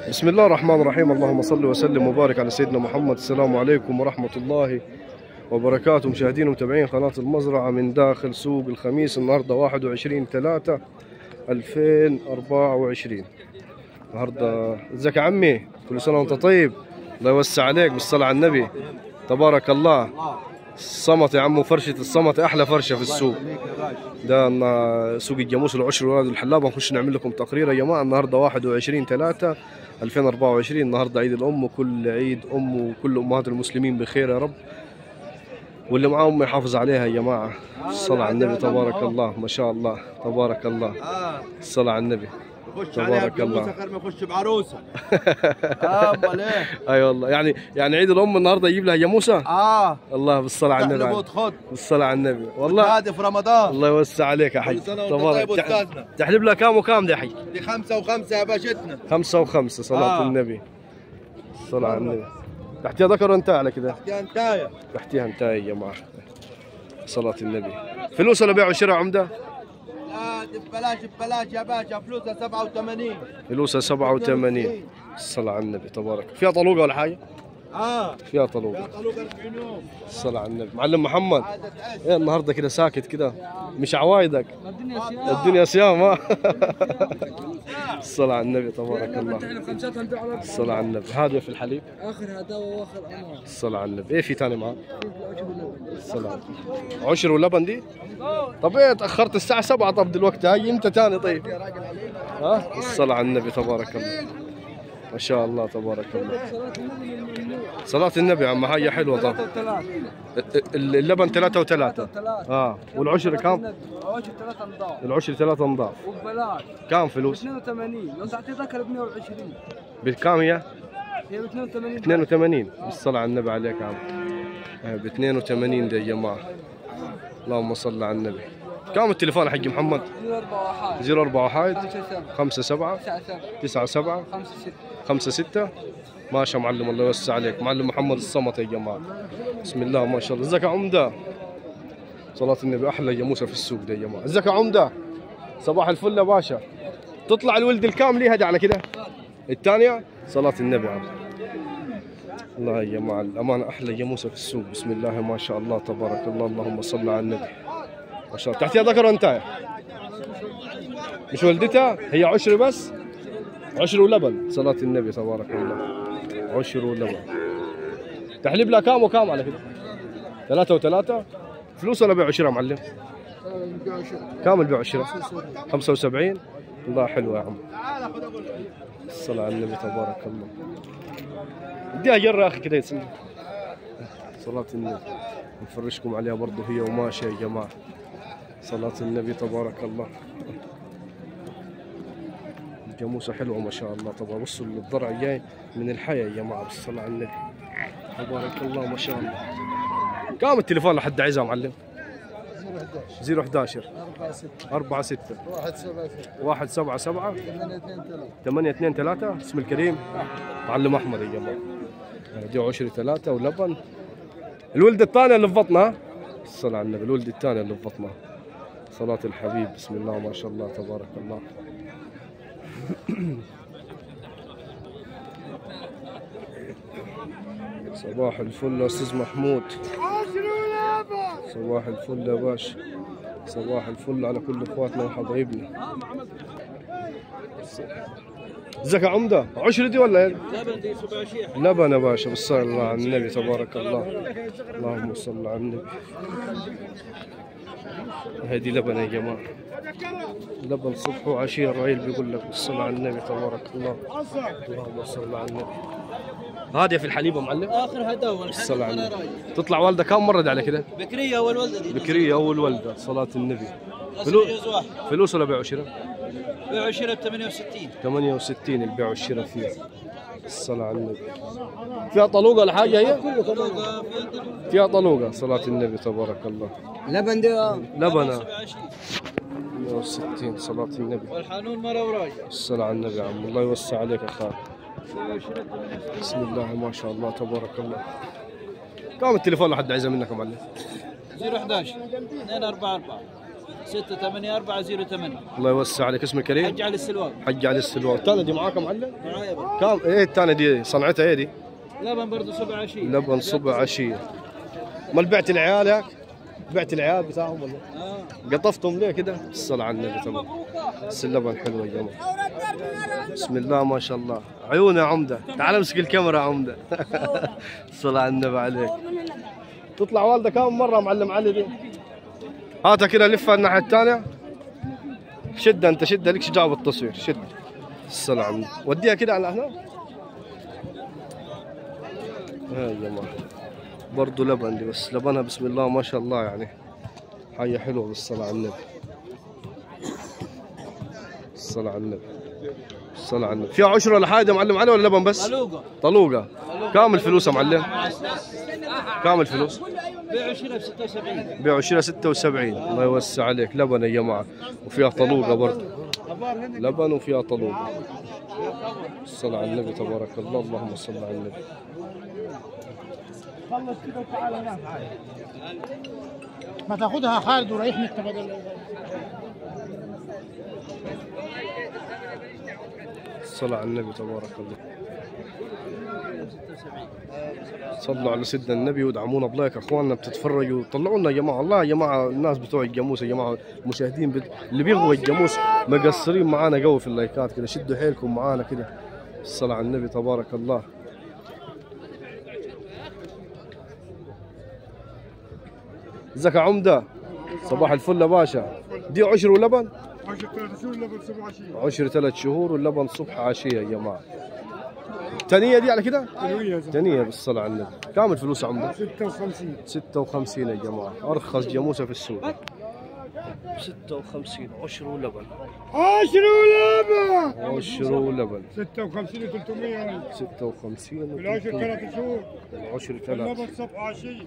بسم الله الرحمن الرحيم اللهم صل وسلم وبارك على سيدنا محمد السلام عليكم ورحمة الله وبركاته مشاهدين ومتابعين قناة المزرعة من داخل سوق الخميس النهاردة 21 3 2024 النهاردة ازيك يا عمي كل سنة وانت طيب الله يوسع عليك بالصلاة على النبي تبارك الله الصمت يا عمو فرشة الصمت أحلى فرشة في السوق ده النا- سوق الجاموس العشر والولاد الحلاب نخش نعمل لكم تقرير يا جماعة النهاردة 21 3 2024 النهاردة عيد الأم وكل عيد أم وكل أمهات المسلمين بخير يا رب واللي معاه أم يحافظ عليها يا جماعة الصلاة على النبي تبارك الله ما شاء الله تبارك الله اه الصلاة على النبي يخش تبارك عليها الله. بجاموسه غير ما يخش بعروسه اه امال ايه اي والله يعني يعني عيد الأم النهاردة يجيب لها جاموسة اه الله بالصلاة على النبي تحلب وتخد بالصلاة على النبي والله هذه في رمضان الله يوسع عليك يا حي كل سنة وانت طيب تح- أستاذنا. تحلب لها كام وكام ده يا حي دي خمسة وخمسة يا باشتنا خمسة وخمسة صلاة آه. النبي الصلاة على النبي تحتيها ذكر وانت على كده يا انتايه تحتيها انتهى يا جماعة صلاة النبي فلوس ولا بيع وشراء عمدة لا دي ببلاش ببلاش يا باشا فلوسها 87 فلوسها 87 الصلاة على النبي تبارك فيها طلوقة ولا حاجة اه فيها يا طلوقة طلوق 40 يوم الصلاة على النبي معلم محمد هذا تعس ايه النهارده كده ساكت كده مش عوايدك الدنيا صيام ها الصلاة على النبي تبارك الله خمسات هنبيع على الصلاة على النبي هذا في الحليب اخر هداوه واخر امان الصلاة على النبي ايه في ثاني معاه الصلاة على النبي. عشر ولبن دي طب ايه تأخرت الساعة 7 طب دلوقتي هاي امتى ثاني طيب ها الصلاة على النبي تبارك الله ما شاء الله تبارك الله صلاة النبي يا عم هاي حلوة طب ال- اللبن ثلاثة وثلاثة اه والعشر كام؟ عواشر ثلاثة نضاف العشر ثلاثة نضاف وببلاش كام فلوس؟ 82 لو تعطي ذكر ب 120 بكام هي؟ هي ب 82 82 بالصلاة على النبي عليك يا عم ب 82 ده يا جماعة اللهم صل على النبي كم التليفون حق محمد 04 واحد 041 5 7 5 7 9 7 9 7 5 6 5 6 ماشي يا معلم الله يوسع عليك معلم محمد الصمت يا جماعة بسم الله ما شاء الله ازيك يا عمدة صلاة النبي أحلى جاموسة في السوق ده يا جماعة ازيك يا عمدة صباح الفل يا باشا تطلع الولد الكامل ليه هدي على كده الثانية صلاة النبي عم الله يا جماعة الأمانة أحلى جاموسة في السوق بسم الله ما شاء الله تبارك الله اللهم صل على النبي ما شاء الله تحتها ذكر وانتاية مش ولدتها هي عشر بس عشر ولبن صلاة النبي تبارك الله عشر ولبن تحليب لها كام وكام على كده ثلاثة وثلاثة فلوس ولا بيع وشراء معلم كام البيع والشراء 75 الله حلوة يا عم الصلاة على النبي تبارك الله اديها جرة يا اخي كده يسلم صلاة النبي نفرشكم عليها برضه هي وماشية يا جماعة صلاة النبي تبارك الله الجاموسة حلوة ما شاء الله طبعا بصوا الضرع جاي من الحياة يا جماعة بالصلاة على النبي تبارك الله ما شاء الله كام التليفون لحد عايزها معلم 011 4 6 1 7 7 8 2 3 اسم الكريم معلم احمد يا جماعه دي عشري ثلاثة ولبن الولد الثاني اللي في بطنها الصلاة على النبي الولد الثاني اللي في بطنها صلاة الحبيب بسم الله ما شاء الله تبارك الله صباح الفل يا استاذ محمود صباح الفل يا باشا صباح الفل على كل اخواتنا وحبايبنا ازيك يا عمده عشرة دي ولا ايه؟ لبن يا باشا بالصلاة على النبي تبارك الله اللهم صل على النبي هذه لبن يا جماعة لبن صبح وعشية الرعيل بيقول لك بالصلاة على النبي تبارك الله اللهم صل على النبي هذه في الحليب يا معلم اخر هداوه بالصلاة على النبي تطلع والدة كم مرة دي على كده بكريه والولده دي بكرية أول والدة صلاة النبي فلو جوز واحد فلوس ولا بيع وشراء؟ بيع وشراء ب 68 68 البيع والشراء فيها الصلاة على النبي فيها طلوقة ولا حاجة هي؟ طلوقه في الدلو فيها طلوقة صلاة النبي تبارك الله لبن ده لبنة 27 160 صلاة النبي والحانون مره وراجع الصلاة على النبي يا عم الله يوسع عليك يا خال بيع وشراء 68 بسم الله ما شاء الله تبارك الله كم التليفون لحد عايزة منك يا معلم 011 244 6 8 4 0 8 الله يوسع عليك اسمك كريم حج على السلواق حج علي السلوى الثانية دي معاك معلم معايا بقى. كام ايه الثانية دي صنعتها ايه دي لبن برضه سبع عشية لبن صبع عشية ما بعت العيال ياك بعت العيال بتاعهم ولا اه قطفتهم ليه كده الصلاة على النبي تمام بس اللبن حلو يا جماعة بسم الله ما شاء الله عيون يا عمدة تعال امسك الكاميرا يا عمدة الصلاة على النبي عليك تطلع والدة كم مرة معلم علي دي هاتها كده لفها الناحية الثانية شد انت شد لك شجاع بالتصوير شد الصلاة على النبي وديها كده على هنا هاي يا جماعة برضو لبن دي بس لبنها بسم الله ما شاء الله يعني حاجة حلوة بالصلاة على النبي الصلاة على النبي الصلاة على النبي فيها عشرة ولا حاجة يا معلم علي ولا لبن بس؟ طلوقة طلوقة كامل فلوس يا معلم كامل فلوس بيع 20 ب 76 بيعوا شيلة 76 الله يوسع عليك لبن يا جماعة وفيها طلوقة برضه لبن وفيها طلوقة الصلاة على النبي تبارك الله اللهم صل على النبي ما تاخدها خالد وريحني انت بدل الصلاة على النبي تبارك الله صلوا على سيدنا النبي وادعمونا بلايك اخواننا بتتفرجوا طلعوا لنا يا جماعه الله يا جماعه الناس بتوع الجاموس يا جماعه المشاهدين بت... اللي بيغوا الجاموس مقصرين معانا قوي في اللايكات كده شدوا حيلكم معانا كده الصلاة على النبي تبارك الله ازيك يا عمده صباح الفل يا باشا دي عشر ولبن عشر ثلاث شهور واللبن صبح عشية يا جماعة تانية دي على كده؟ تانية بالصلاة على النبي كام الفلوس يا عمده؟ 56 56 يا جماعة أرخص جاموسة في السوق 56 عشر ولبن 10 ولابا عشر ولبن 56 و 300 56 والعشر ثلاث شهور العشر ثلاث اللبن صبح عشية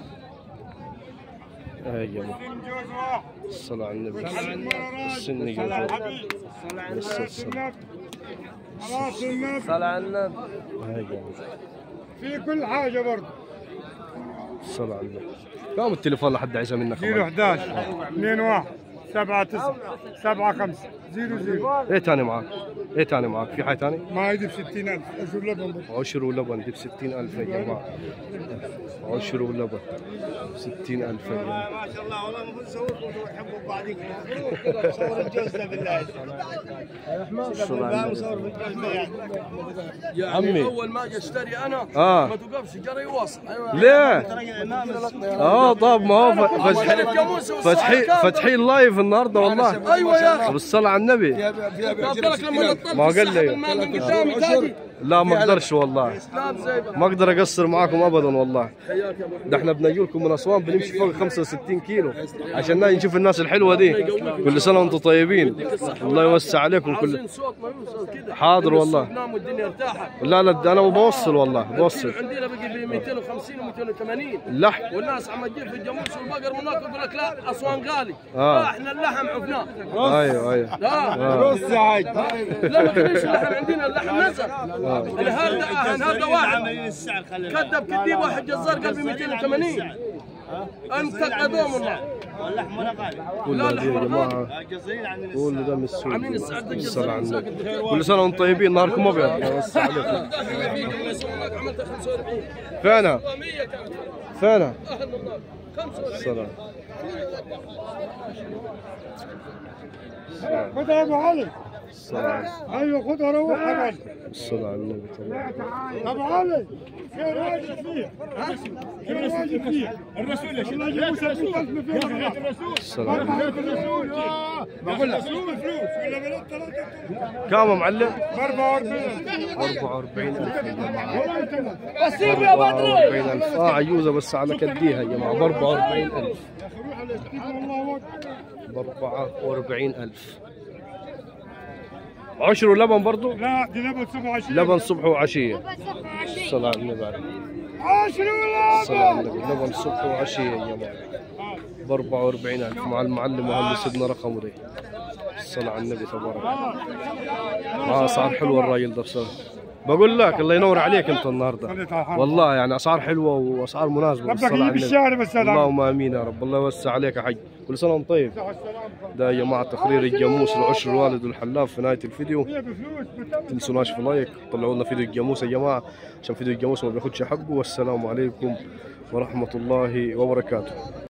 هاي يا جماعة جوز واحد الصلاة على النبي السن صلاة يقول الحبيب بس الصلاة خلاص النبي صلاة على النبي هاي يا جماعة في كل حاجة برضه الصلاة على النبي كم التليفون لحد عايزة منك يا 011 2 1 7 9 7 5 0 0 ايه تاني معاك؟ ايه تاني معاك؟ في حاجة تاني؟ ما يجي ب 60000 اشوف لبن برضه عشر ولبن دي بستين ألف يا جماعة عشر ولبن ستين ألف يا جماعة ما شاء الله والله المفروض نصوركم وتحبوا بعضكم صور الجوز ده بالله الصلاة على صور النبي. الجوز ده يعني يعني عمي. اول ما اجي اشتري انا آه. ما توقفش جرى يوصل ليه؟ اه طب ما هو ف- فاتحين الجاموسة والساعة فاتحين كام؟ فاتحين لايف النهارده والله ايوه يا اخي بالصلاة على النبي قلت لك لما نطلت ما قال لي. المال من قدامي تاجي لا ما اقدرش والله لا زي ما اقدر اقصر معاكم ابدا والله ده احنا بنجولكم من اسوان بنمشي فوق 65 كيلو عشان نجي نشوف الناس الحلوه دي كل سنه وانتم طيبين الله يوسع عليكم كل عاوزين صوت ما يوصل كده حاضر والله. نام والدنيا ارتاحت لا لا انا بوصل والله بوصل عندنا بقي ب 250 و280 اللحم والناس عم تجيب في الجاموس والبقر هناك يقول لك لا اسوان غالي آه. لا احنا اللحم عفناه ايوه ايوه لا آه. لا ما تقوليش اللحم عندنا اللحم نزل الهارده الهارده واحد كذب كذيب واحد جزار قال ب 280 انت قدوم والله كل لا، هذه يا الأحمر جماعه كل ده من السوق عاملين السعد الصلاة على النبي كل سنه وانتم طيبين نهاركم ابيض الله يوسع عليكم عملت 45 فينا 100 كانت فينا اهل النار 45 الصلاة خدها يا ابو علي الصلاة ايوه خدها روح حبل الصلاة على النبي تبارك ابو علي خير واجب فيه خير واجب فيه الرسول الله يجيب موسى بالقلب فيه الرسول الصلاة على النبي. الرسول بقول لك فلوس ولا بلد ثلاثة كام يا معلم؟ 44 44 ألف يا جماعة والله تمام 44 ألف اه عيوزة بس على كديها يا جماعة ب 44 ألف يا اخي روح على السكين والله اكبر ب 44 ألف عشر ولبن برضو؟ لا دي لبن 27 لبن صبح وعشية الصلاة على النبي عليه 10 ولا الصلاة على النبي لبن صبح وعشية يا جماعة ب 44 ألف مع المعلم مهندس ابن رقم دي الصلاة على النبي تبارك الله آه أسعار حلوة الراجل ده بصراحة بقول لك الله ينور عليك انت النهارده والله يعني اسعار حلوه واسعار مناسبه ربك بالصلاة على يجيب النبي. الشهر بس هذا اللهم امين يا رب الله يوسع عليك يا حج كل سنه وانت طيب ده يا جماعه تقرير الجاموس العشر الوالد والحلاف في نهايه الفيديو تنسوناش في لايك طلعوا لنا فيديو الجاموس يا جماعه عشان فيديو الجاموس ما بياخدش حقه والسلام عليكم ورحمه الله وبركاته